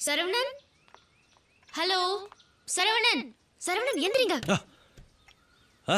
Saravanan hello Saravanan Saravanan எந்திரிங்க ஆ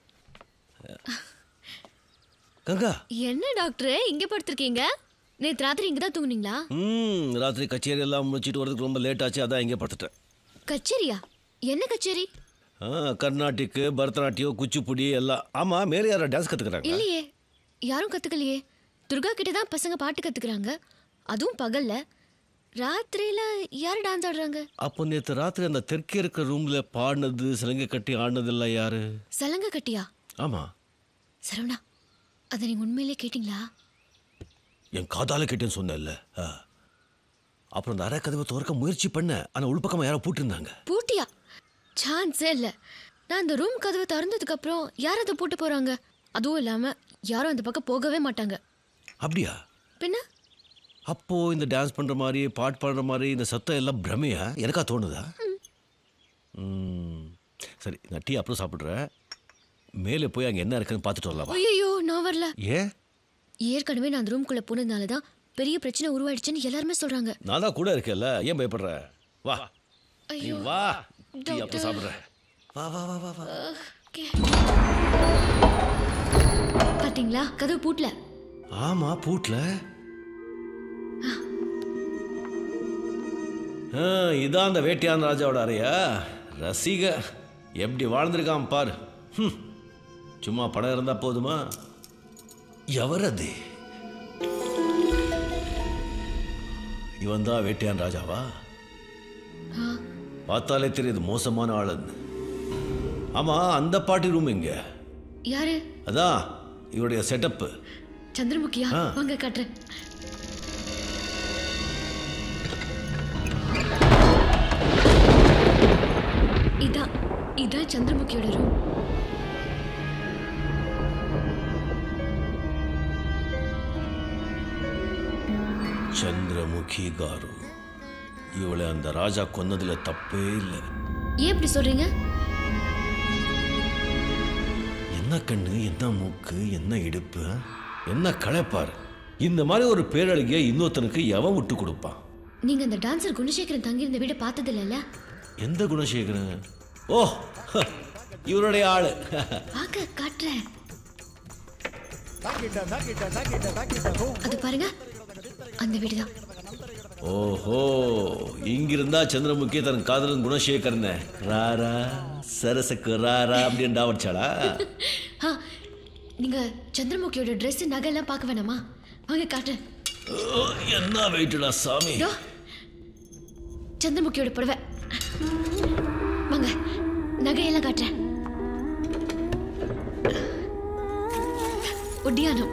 கங்கா என்ன doctor இங்க படுத்திருக்கீங்க நேத்து ராத்திரி இங்க தான் தூங்குனீங்களா ம் ராத்திரி கச்சேரி எல்லாம் முடிச்சிட்டு வரதுக்கு ரொம்ப லேட் ஆச்சு அதான் இங்கே படுத்துட்டேன் கச்சேரியா என்ன கச்சேரி ஆ கர்நாடிக்கு பரதநாட்டியம் குச்சிப்புடி எல்லாம் ஆமாம் மேலே யாரோ டான்ஸ் கற்றுக்குறாங்க இல்லையே யாரும் கத்துக்கலையே துர்கா கிட்ட தான் பசங்க பாட்டு கத்துக்கிறாங்க அதுவும் பகல்ல ராத்திரியில யாரு டான்ஸ் ஆடுறாங்க அப்போ நேற்று ராத்திரி அந்த தெற்கே இருக்கிற ரூமில் பாடினது சிலங்கை கட்டி ஆடினதெல்லாம் யாரு சலங்க கட்டியா ஆமாம் சரவணா அதை நீங்க உண்மையிலே கேட்டீங்களா என் காதால கேட்டேன்னு சொன்னேன்ல ஆ. அப்புறம் அந்த அரை கதவை திறக்க முயற்சி பண்ண ஆனால் உள்பக்கமாக யாரோ பூட்டிருந்தாங்க பூட்டியா சான்ஸே இல்ல நான் அந்த ரூம் கதவை திறந்ததுக்கு அப்புறம் யார் அதை பூட்ட போறாங்க அதுவும் இல்லாம யாரும் அந்த பக்கம் போகவே மாட்டாங்க அப்படியா பின்ன அப்போ இந்த டான்ஸ் பண்ற மாதிரி பாட்டு பாடுற மாதிரி இந்த சத்தம் எல்லாம் பிரமையா எனக்கா தோணுதா ம். சரி நான் டீ அப்புறம் சாப்பிட்றேன் மேலே போய் அங்கே என்ன இருக்குன்னு பார்த்துட்டு வரலாம் ஐயோ நான் வரல ஏன் ஏற்கனவே நான் அந்த ரூம்குள்ள போனதுனால தான் பெரிய பிரச்சனை உருவாயிடுச்சுன்னு எல்லாருமே சொல்றாங்க நான் தான் கூட இருக்கேன்ல ஏன் பயப்படுற வா நீ ஐயோ வா டீ அப்புறம் சாப்பிட்றேன் வா வா வா வா வா Okay. பாத்தீங்களா கதவு பூட்டல ஆமா பூட்ல ஆ, இதான் அந்த வேட்டியான் ராஜாவோட அறையா ரசிக எப்படி வாழ்ந்திருக்கான் பாரு ஹம். சும்மா படம் இருந்தா போதுமா எவர் அது இவன் தான் வேட்டியான் ராஜாவா பார்த்தாலே தெரியுது மோசமான ஆளுன்னு ஆமா அந்த பாட்டி ரூம் எங்க யாரு அதான் இவருடைய செட்டப்பு சந்திரமுகியா ஆ. வாங்க காட்டுறேன் இதான் இதான் சந்திரமுகியோட ரூம் சந்திரமுகி காரு இவளை அந்த ராஜா கொன்னதுல தப்பே இல்லை ஏன் இப்படி சொல்றீங்க என்ன கண்ணு என்ன மூக்கு என்ன இடுப்பு ஆ? என்ன களைப்பார் இந்த மாதிரி ஒரு பேரழகிய இன்னொருத்தனுக்கு எவன் விட்டு கொடுப்பான் நீங்க அந்த டான்சர் குணசேகரன் தங்கியிருந்த வீட பார்த்தது இல்லைல்ல எந்த குணசேகரன் ஓ ஹ, இவருடைய ஆளு வாங்க காட்டுறேன் அது பாருங்க அந்த வீடுதான் ஓஹோ இங்கிருந்தா சந்திரமுகி தன் காதலன் குணசேகரன் ராரா சரசக்கு ராரா அப்படின்னு டாவடிச்சாளா ஆ நீங்க சந்திரமுகியோட Dress நகை எல்லாம் பார்க்க வேணாமா வாங்க காட்டுறேன் ஓ, என்ன வெயிட்டுடா சாமி இதோ சந்திரமுகியோட புடவை வாங்க நகையெல்லாம் காட்டுறேன் ஒட்டியானம்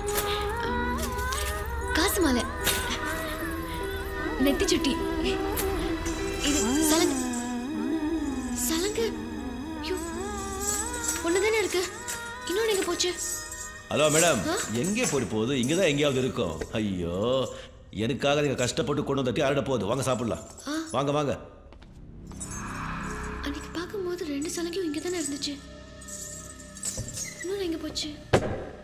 காசு மாலை நெத்தி சுட்டி இது சலங்க சலங்க ஐயோ, ஒண்ணுதானே இருக்கு இன்னொன்னு எங்க போச்சு ஹலோ மேடம் எங்கே போய் போகுது இங்கே தான் எங்கேயாவது இருக்கும் ஐயோ எனக்காக நீங்கள் கஷ்டப்பட்டு கொண்டு தட்டி அரைட போகுது வாங்க சாப்பிடலாம் வாங்க வாங்க அன்னைக்கு பார்க்கும்போது ரெண்டு சலங்கையும் இங்க தானே இருந்துச்சு இன்னொன்னு எங்க போச்சு